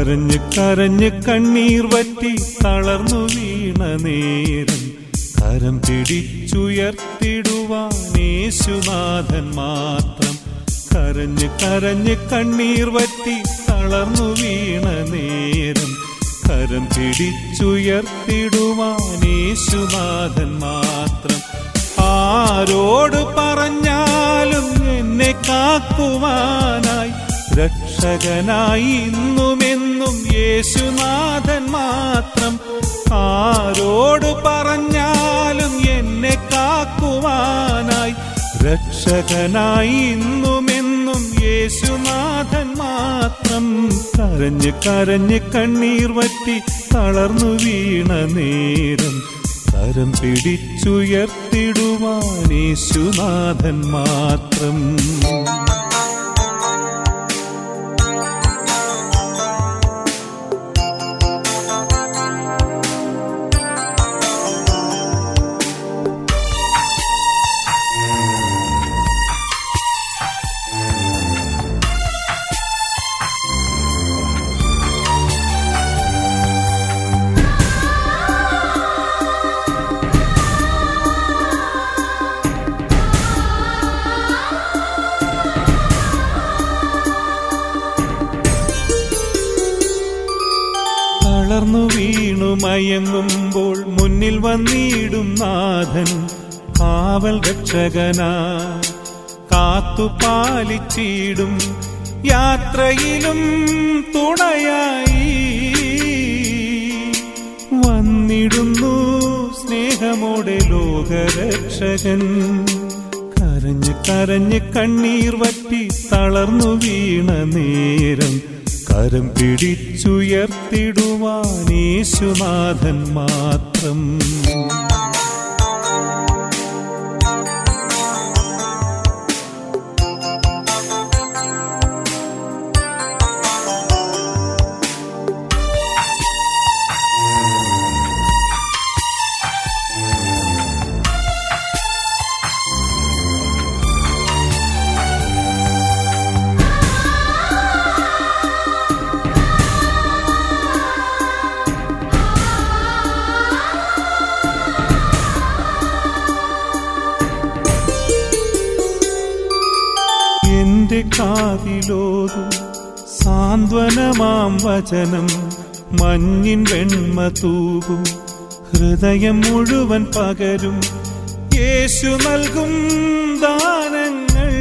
കരഞ്ഞ് കരഞ്ഞ് കണ്ണീർ വറ്റി തളർന്നു വീണ നേരം കരം പിടിച്ചുയർത്തിടുവാൻ യേശുനാഥൻ മാത്രം കരഞ്ഞ് കരഞ്ഞ് കണ്ണീർ വറ്റി തളർന്നു വീണ നേരം കരം പിടിച്ചുയർത്തിടുവാൻ യേശുനാഥൻ മാത്രം ആരോട് പറഞ്ഞാലും എന്നെ കാക്കുവാനായി രക്ഷകനായി ഇന്നുമെന്നും യേശുനാഥൻ മാത്രം ആരോട് പറഞ്ഞാലും എന്നെ കാക്കുവാനായി രക്ഷകനായി ഇന്നുമെന്നും യേശുനാഥൻ മാത്രം കരഞ്ഞ് കരഞ്ഞ് കണ്ണീർ വറ്റി തളർന്നു വീണ നേരം കരം പിടിച്ചുയർത്തിടുവാൻ യേശുനാഥൻ മാത്രം തളർന്നു വീണു മയങ്ങുമ്പോൾ മുന്നിൽ വന്നിടും നാഥൻ കാവൽ രക്ഷകനാ കാത്തു പാലിച്ചിടും യാത്രയിലും തുണയായി വന്നിടുന്നു സ്നേഹമോടെ ലോകരക്ഷകൻ കരഞ്ഞ് കരഞ്ഞ് കണ്ണീർ വറ്റി തളർന്നു വീണ നേരം കരം പിടിച്ചുയർത്തിടുവാൻ യേശുനാഥൻ മാത്രം എന്റെ കാതിലോതും സാന്ത്വനമാം വചനം മഞ്ഞിൻ വെണ്മ തൂകും ഹൃദയം മുഴുവൻ പകരും യേശു നൽകും ദാനങ്ങൾ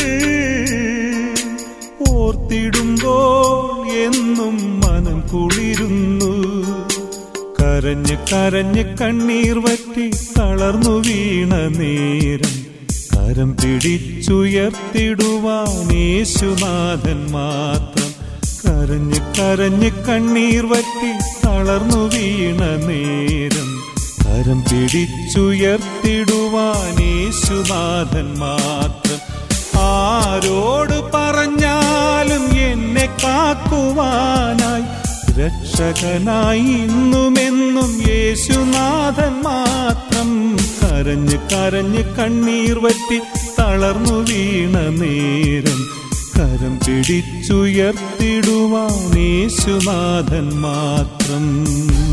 ഓർത്തിടുമ്പോൾ എന്നും മനം കുളിരുന്നു കരഞ്ഞ് കരഞ്ഞ് കണ്ണീർ വറ്റി തളർന്നു വീണ നേരം കരം പിടിച്ചുയർത്തിടുവാൻ യേശുനാഥൻ മാത്രം കരഞ്ഞ് കരഞ്ഞ് കണ്ണീർ വറ്റി തളർന്നു വീണ നേരം കരം പിടിച്ചുയർത്തിടുവാൻ യേശുനാഥൻ മാത്രം ആരോട് പറഞ്ഞാലും എന്നെ കാക്കുവാനായി രക്ഷകനായി ഇന്നുമെന്നും യേശുനാഥൻ മാത്രം കരഞ്ഞ് കരഞ്ഞ് കണ്ണീർ വറ്റി തളർന്നു വീണ നേരം കരം പിടിച്ചുയർത്തിടുവാൻ യേശുനാഥൻ മാത്രം